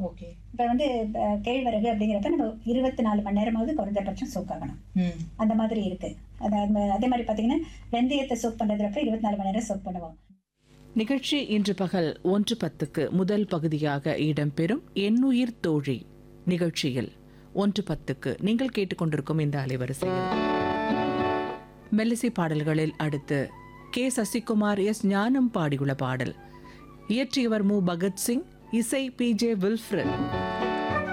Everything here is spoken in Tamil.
ஓகே இப்போ வந்து அஹ், கேழ்வரகு அப்படிங்கிறப்ப நம்ம இருபத்தி நாலு மணி நேரமாவது குறைந்தபட்சம் சோக் ஆகணும் ம் அந்த மாதிரி இருக்கு அதாவது அதே மாதிரி பார்த்தீங்கன்னா வெந்தயத்தை சோக் பண்ணுறதுப்ப இருபத்தி நாலு மணி நேரம் சோக் பண்ணுவோம் நிகழ்ச்சி இன்று பகல் ஒன்று பத்துக்கு முதல் பகுதியாக இடம்பெறும் எண்ணுயிர் தோழி நிகழ்ச்சியில் ஒன்று பத்துக்கு நீங்கள் கேட்டுக்கொண்டிருக்கும் இந்த அலைவரிசையில் மெல்லிசை பாடல்களில் அடுத்து கே சசிகுமார் எஸ் ஞானம் பாடியுள்ள பாடல் இயற்றியவர் மு பகத்சிங் இசை பி ஜே வில்ஃப்ரன்